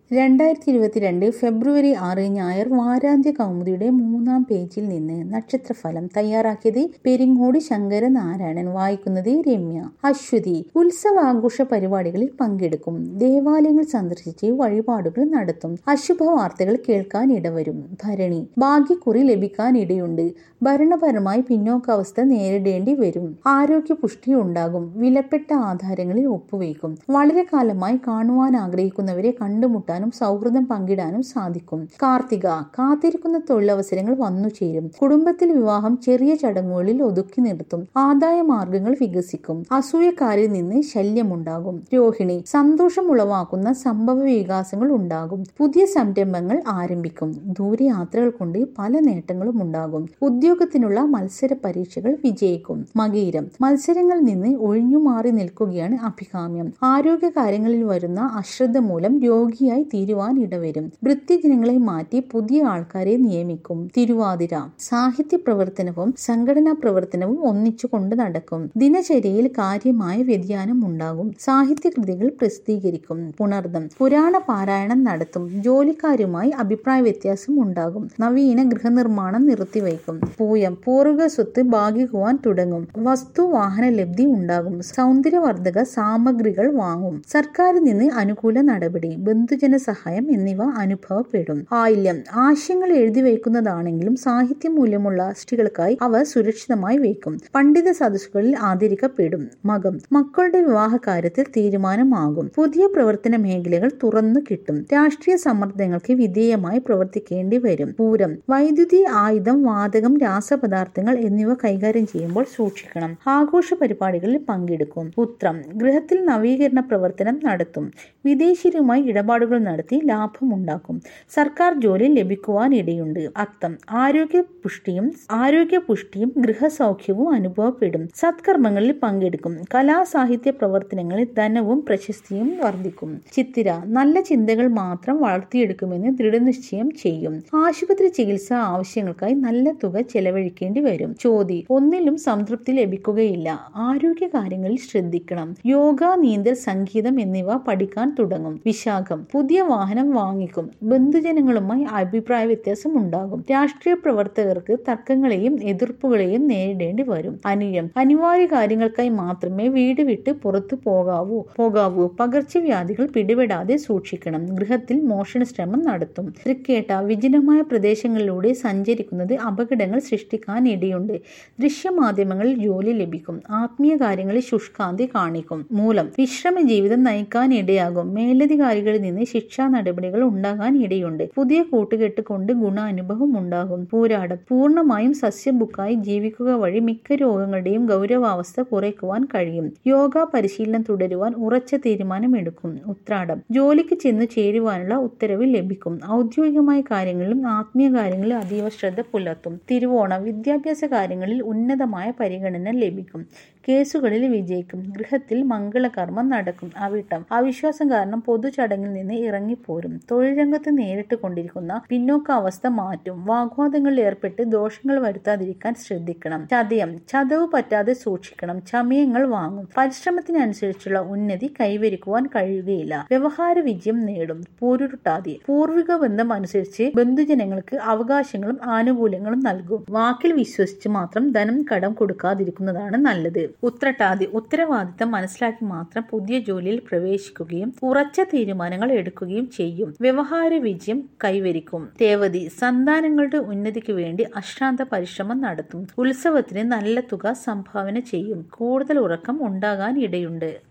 രണ്ടായിരത്തി ഇരുപത്തിരണ്ട് ഫെബ്രുവരി ആറ് ഞായർ വാരാന്ത്യ കൗമുദിയുടെ മൂന്നാം പേജിൽ നിന്ന് നക്ഷത്രഫലം തയ്യാറാക്കിയത് പെരിങ്ങോട് ശങ്കരനാരായണൻ വായിക്കുന്നത് രമ്യ അശ്വതി ഉത്സവാഘോഷ പരിപാടികളിൽ പങ്കെടുക്കും ദേവാലയങ്ങൾ സന്ദർശിച്ച് വഴിപാടുകൾ നടത്തും അശുഭ വാർത്തകൾ കേൾക്കാൻ ഇടവരും ഭരണി ഭാഗ്യക്കുറി ലഭിക്കാൻ ഇടയുണ്ട് ഭരണപരമായി പിന്നോക്കാവസ്ഥ നേരിടേണ്ടി വരും ആരോഗ്യ പുഷ്ടി ഉണ്ടാകും വിലപ്പെട്ട ആധാരങ്ങളിൽ ഒപ്പുവയ്ക്കും വളരെ കാലമായി കാണുവാൻ ആഗ്രഹിക്കുന്നവരെ കണ്ടുമുട്ടാനും സൗഹൃദം പങ്കിടാനും സാധിക്കും കാർത്തിക കാത്തിരിക്കുന്ന തൊഴിലവസരങ്ങൾ വന്നു ചേരും കുടുംബത്തിൽ വിവാഹം ചെറിയ ചടങ്ങുകളിൽ ഒതുക്കി നിർത്തും ആദായ മാർഗങ്ങൾ വികസിക്കും അസൂയക്കാരിൽ നിന്ന് ശല്യമുണ്ടാകും രോഹിണി സന്തോഷം ഉളവാക്കുന്ന സംഭവ വികാസങ്ങൾ ഉണ്ടാകും പുതിയ സംരംഭങ്ങൾ ആരംഭിക്കും ദൂരയാത്രകൾ കൊണ്ട് പല നേട്ടങ്ങളും ഉണ്ടാകും ഉദ്യോഗത്തിനുള്ള മത്സര പരീക്ഷകൾ വിജയിക്കും മകീരം മത്സരങ്ങളിൽ നിന്ന് ഒഴിഞ്ഞുമാറി നിൽക്കുകയാണ് അഭികാമ്യം ആരോഗ്യ കാര്യങ്ങളിൽ വരുന്ന അശ്രദ്ധ മൂലം രോഗിയായി തീരുവാൻ ഇടവരും വൃത്തിജനങ്ങളെ മാറ്റി പുതിയ ആൾക്കാരെ നിയമിക്കും തിരുവാതിര സാഹിത്യ പ്രവർത്തനവും സംഘടനാ പ്രവർത്തനവും ഒന്നിച്ചു കൊണ്ട് നടക്കും ദിനചര്യയിൽ കാര്യമായ വ്യതിയാനം ഉണ്ടാകും സാഹിത്യ കൃതികൾ പ്രസിദ്ധീകരിക്കും പുണർദം പുരാണ പാരായണം നടത്തും ജോലിക്കാരുമായി അഭിപ്രായ വ്യത്യാസം ഉണ്ടാകും നവീന ഗൃഹനിർമ്മാണം നിർത്തിവയ്ക്കും പൂയം പൂർവിക സ്വത്ത് ഭാഗിക്കുവാൻ തുടങ്ങും വസ്തു വാഹന ലബ്ധി ഉണ്ടാകും സൗന്ദര്യവർദ്ധക സാമഗ്രികൾ വാങ്ങും സർക്കാരിൽ നിന്ന് അനുകൂല നടപടി ബന്ധുജന സഹായം എന്നിവ അനുഭവപ്പെടും ആയില്യം ആശയങ്ങൾ എഴുതി വയ്ക്കുന്നതാണെങ്കിലും സാഹിത്യ മൂല്യമുള്ള സൃഷ്ടികൾക്കായി അവ സുരക്ഷിതമായി വയ്ക്കും പണ്ഡിത സദസ്സുകളിൽ ആദരിക്കപ്പെടും മകം മക്കളുടെ വിവാഹ കാര്യത്തിൽ തീരുമാനമാകും പുതിയ പ്രവർത്തന മേഖലകൾ തുറന്നു കിട്ടും രാഷ്ട്രീയ സമ്മർദ്ദങ്ങൾക്ക് വിധേയമായി പ്രവർത്തിക്കേണ്ടി വരും പൂരം വൈദ്യുതി ആയുധം വാതകം രാസപദാർത്ഥങ്ങൾ എന്നിവ കൈകാര്യം ചെയ്യുമ്പോൾ സൂക്ഷിക്കണം ആഘോഷ പരിപാടികളിൽ പങ്കെടുക്കും ഉത്രം ഗൃഹത്തിൽ നവീകരണ പ്രവർത്തനം നടത്തും വിദേശീയരുമായി ഇടപാടുകൾ നടത്തി ലാഭമുണ്ടാക്കും സർക്കാർ ജോലി ലഭിക്കുവാൻ ഇടയുണ്ട് അത്തം ആരോഗ്യ പുഷ്ടിയും ആരോഗ്യ പുഷ്ടിയും ഗൃഹസൗഖ്യവും അനുഭവപ്പെടും സത്കർമ്മങ്ങളിൽ പങ്കെടുക്കും കലാ സാഹിത്യ പ്രവർത്തനങ്ങളിൽ ധനവും പ്രശസ്തിയും വർദ്ധിക്കും ചിത്തിര നല്ല ചിന്തകൾ മാത്രം വളർത്തിയെടുക്കുമെന്ന് ദൃഢനിശ്ചയം ചെയ്യും ആശുപത്രി ചികിത്സ ആവശ്യങ്ങൾക്കായി നല്ല തുക ചെലവഴിക്കേണ്ടി വരും ചോതി ഒന്നിലും സംതൃപ്തി ലഭിക്കുകയില്ല ആരോഗ്യ കാര്യങ്ങളിൽ ശ്രദ്ധിക്കണം യോഗ നീന്തൽ സംഗീതം എന്നിവ പഠിക്കാൻ തുടങ്ങും വിശാഖം പുതിയ വാഹനം വാങ്ങിക്കും ബന്ധുജനങ്ങളുമായി അഭിപ്രായ വ്യത്യാസം ഉണ്ടാകും രാഷ്ട്രീയ പ്രവർത്തകർക്ക് തർക്കങ്ങളെയും എതിർപ്പുകളെയും നേരിടേണ്ടി വരും അനിയം അനിവാര്യ കാര്യങ്ങൾക്കായി മാത്രമേ വീട് വിട്ട് പുറത്തു പോകാവൂ പോകാവൂ പകർച്ചവ്യാധികൾ പിടിപെടാതെ സൂക്ഷിക്കണം ഗൃഹത്തിൽ മോഷണ ശ്രമം നടത്തും തൃക്കേട്ട വിജനമായ പ്രദേശങ്ങളിലൂടെ സഞ്ചരിക്കുന്നത് അപകടങ്ങൾ സൃഷ്ടിക്കാൻ ഇടയുണ്ട് ദൃശ്യമാധ്യമങ്ങളിൽ ജോലി ലഭിക്കും ആത്മീയ കാര്യങ്ങളിൽ ശുഷ്കാന്തി കാണിക്കും മൂലം വിശ്രമ ജീവിതം നയിക്കാൻ ഇടയാകും മേലധികാരികളിൽ നിന്ന് ശിക്ഷാ നടപടികൾ ഉണ്ടാകാൻ ഇടയുണ്ട് പുതിയ കൂട്ടുകെട്ട് കൊണ്ട് ഗുണാനുഭവം ഉണ്ടാകും പൂരാടം പൂർണ്ണമായും സസ്യബുക്കായി ജീവിക്കുക വഴി മിക്ക രോഗങ്ങളുടെയും ഗൗരവാവസ്ഥ കുറയ്ക്കുവാൻ കഴിയും യോഗ പരിശീലനം തുടരുവാൻ ഉറച്ച തീരുമാനമെടുക്കും ഉത്രാടം ജോലിക്ക് ചെന്ന് ചേരുവാനുള്ള ഉത്തരവ് ലഭിക്കും ഔദ്യോഗികമായ കാര്യങ്ങളിലും ആത്മീയ കാര്യങ്ങളിലും അതീവ ശ്രദ്ധ പുലർത്തും തിരുവോണം വിദ്യാഭ്യാസ കാര്യങ്ങളിൽ ഉന്നതമായ പരിഗണന ലഭിക്കും കേസുകളിൽ വിജയിക്കും ഗൃഹത്തിൽ മംഗളകർമ്മം നടക്കും അവിട്ടം അവിശ്വാസം കാരണം പൊതുചടങ്ങിൽ നിന്ന് ഇറങ്ങിപ്പോരും തൊഴിൽ രംഗത്ത് നേരിട്ട് കൊണ്ടിരിക്കുന്ന പിന്നോക്കാവസ്ഥ മാറ്റും വാഗ്വാദങ്ങളിൽ ഏർപ്പെട്ട് ദോഷങ്ങൾ വരുത്താതിരിക്കാൻ ശ്രദ്ധിക്കണം ചതയം ചതവ് പറ്റാതെ സൂക്ഷിക്കണം ചമയങ്ങൾ വാങ്ങും പരിശ്രമത്തിനനുസരിച്ചുള്ള ഉന്നതി കൈവരിക്കുവാൻ കഴിയുകയില്ല വ്യവഹാര വിജയം നേടും പൂരുരുട്ടാതി പൂർവിക ബന്ധം അനുസരിച്ച് ബന്ധുജനങ്ങൾക്ക് അവകാശങ്ങളും ആനുകൂല്യങ്ങളും നൽകും വാക്കിൽ വിശ്വസിച്ച് മാത്രം ധനം കടം കൊടുക്കാതിരിക്കുന്നതാണ് നല്ലത് ഉത്രട്ടാതി ഉത്തരവാദിത്തം മനസ്സിലാക്കി മാത്രം പുതിയ ജോലിയിൽ പ്രവേശിക്കുകയും ഉറച്ച തീരുമാനങ്ങൾ എടുക്കുകയും ചെയ്യും വ്യവഹാര വിജയം കൈവരിക്കും തേവതി സന്താനങ്ങളുടെ ഉന്നതിക്ക് വേണ്ടി അശ്രാന്ത പരിശ്രമം നടത്തും ഉത്സവത്തിന് നല്ല തുക സംഭാവന ചെയ്യും കൂടുതൽ ഉറക്കം ഉണ്ടാകാൻ ഇടയുണ്ട്